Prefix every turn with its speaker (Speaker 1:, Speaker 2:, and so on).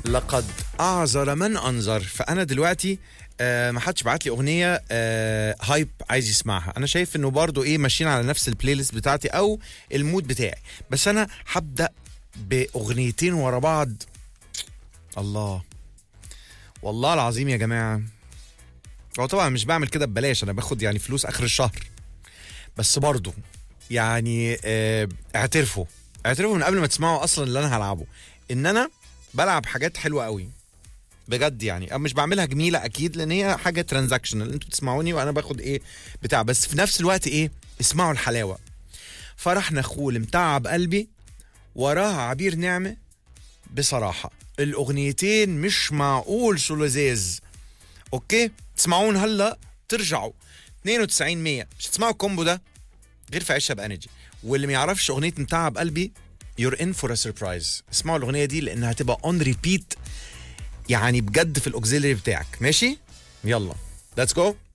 Speaker 1: لقد اعذر من انذر فانا دلوقتي آه ما حدش بعت لي اغنيه آه هايب عايز يسمعها انا شايف انه برضو ايه ماشيين على نفس البلاي ليست بتاعتي او المود بتاعي بس انا هبدا باغنيتين ورا بعض الله والله العظيم يا جماعه هو طبعا مش بعمل كده ببلاش انا باخد يعني فلوس اخر الشهر بس برضو يعني آه اعترفوا اعترفوا من قبل ما تسمعوا اصلا اللي انا هلعبه ان انا بلعب حاجات حلوه قوي بجد يعني أنا مش بعملها جميله اكيد لان هي حاجه ترانزاكشنال انتوا بتسمعوني وانا باخد ايه بتاع بس في نفس الوقت ايه اسمعوا الحلاوه فرح نخول متعب قلبي وراها عبير نعمه بصراحه الاغنيتين مش معقول شو لذيذ اوكي تسمعون هلا ترجعوا 92 100 مش هتسمعوا الكومبو ده غير في عيشها بانرجي واللي ما يعرفش اغنيه متعب قلبي يور ان فور ا سربرايز اسمعوا الاغنيه دي لانها هتبقى اون ريبيت يعني بجد في الاوكسيلري بتاعك ماشي يلا ليتس جو